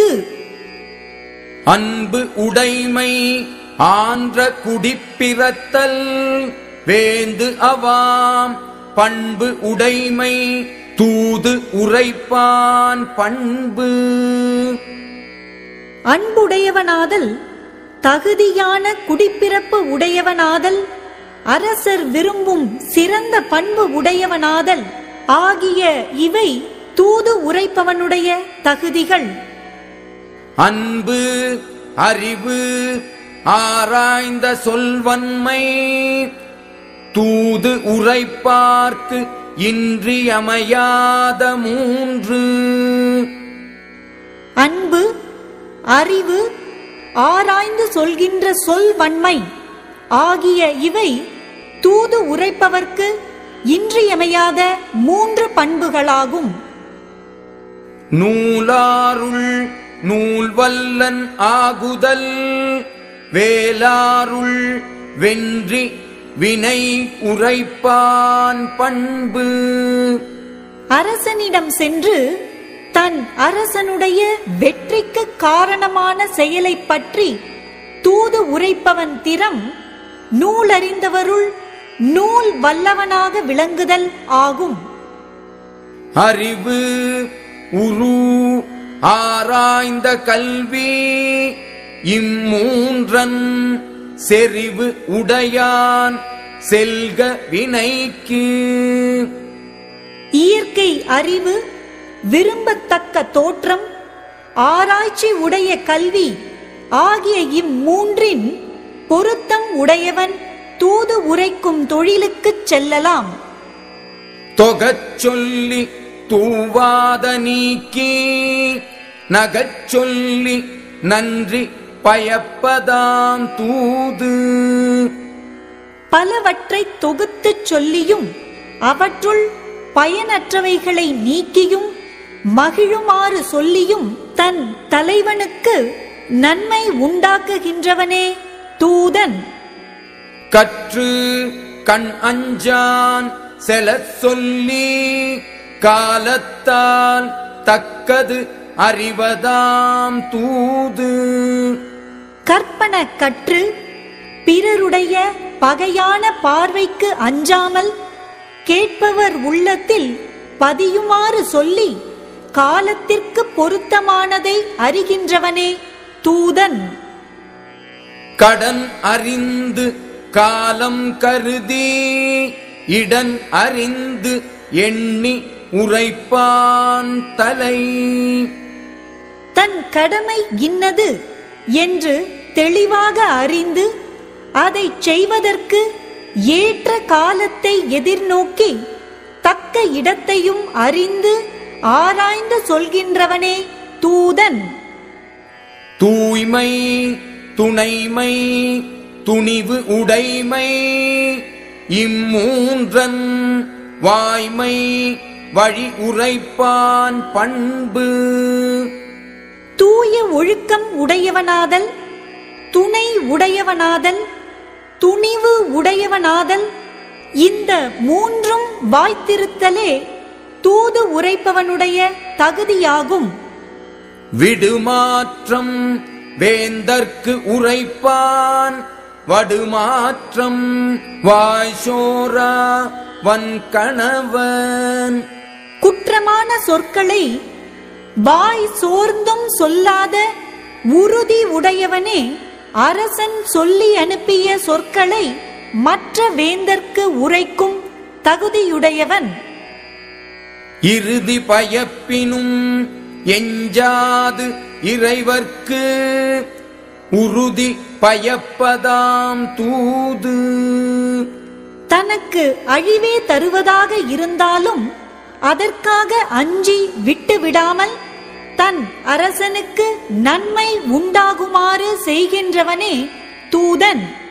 தூது அன்பு உடைமை ஆன்ற குடிப்பிறத்தல் வேந்து அவாம் பண்பு உடைமை தூது உரைப்பான் பண்பு அன்புடையவனாதல் தகுதியான குடிப்பிறப்பு உடையவனாதல் அரசர் விரும்பும் சிறந்த பண்பு உடையவனாதல் ஆகிய இவை தூது உரைப்பவனுடைய தகுதிகள் அன்பு அறிவு ஆராய்ந்த சொல்வன்மை தூது உரைப்பார்க்கு இன்றியமையாத மூன்று அன்பு அறிவு ஆராய்ந்து சொல்கின்ற சொல் வன்மை ஆகிய இவை தூது உரைப்பவர்க்கு இன்றியமையாத மூன்று பண்புகளாகும் நூலாருள் நூல் வல்லன் ஆகுதல் வேலாருள் வென்றி வினை உரைப்பான் பண்பு அரசனிடம் சென்று தன் அரசனுடைய வெற்றிக்கு காரணமான செயலைப் பற்றி தூது உரைப்பவன் திறம் நூலறிந்தவருள் நூல் வல்லவனாக விளங்குதல் ஆகும் அறிவு உரு ஆராய்ந்த கல்வி இம்மூன்றன் செறிவு உடையான் செல்க வினைக்கு இயற்கை அறிவு விரும்பத்தக்க தோற்றம் ஆராய்ச்சி உடைய கல்வி ஆகிய இம்மூன்றின் பொருத்தம் உடையவன் தூது உரைக்கும் தொழிலுக்குச் செல்லலாம் தொகச் சொல்லி தூவாத நீக்கி நகச் சொல்லி நன்றி பயப்பதாம் தூது பலவற்றை தொகுத்துச் சொல்லியும் அவற்றுள் பயனற்றவைகளை நீக்கியும் மகிழுமாறு சொல்லியும் தன் தலைவனுக்கு நன்மை உண்டாக்குகின்றவனே தூதன் கற்று கண் அஞ்சான் செலச் சொல்லி காலத்தால் தக்கது அறிவதாம் தூது கற்பன கற்று பிறருடைய பகையான பார்வைக்கு அஞ்சாமல் கேட்பவர் உள்ளத்தில் பதியுமாறு சொல்லி காலத்திற்கு பொருத்தமானதை அறிகின்றவனே தூதன் கடன் அறிந்து காலம் கருதி இடன் அறிந்து எண்ணி உரைப்பான் தலை தன் கடமை இன்னது என்று தெளிவாக அறிந்து அதைச் செய்வதற்கு ஏற்ற காலத்தை எதிர்நோக்கி தக்க இடத்தையும் அறிந்து ஆராய்ந்து சொல்கின்றவனே தூதன் தூய்மை துணைமை துணிவு உடைமை இம்மூன்றன் வாய்மை வழி உரைப்பான் பண்பு தூய ஒழுக்கம் உடையவனாதல் துணை உடையவனாதல் துணிவு உடையவனாதல் இந்த மூன்றும் வாய்த்திருத்தலே தூது உரைப்பவனுடைய தகுதியாகும் விடுமாற்றம் வேந்தர்க்கு உரைப்பான் வடுமாற்றம் வாய்சோரா வன்கணவன் குற்றமான சொற்களை வாய் சோர்ந்தும் சொல்லாத உறுதி உடையவனே அரசன் சொல்லி அனுப்பிய சொற்களை மற்ற வேந்தர்க்கு உரைக்கும் தகுதியுடையவன் இறுதி பயப்பினும் எஞ்சாது இறைவர்க்கு உறுதி பயப்பதாம் தூது தனக்கு அழிவே தருவதாக இருந்தாலும் அதற்காக அஞ்சி விட்டு விடாமல் தன் அரசனுக்கு நன்மை உண்டாகுமாறு செய்கின்றவனே தூதன்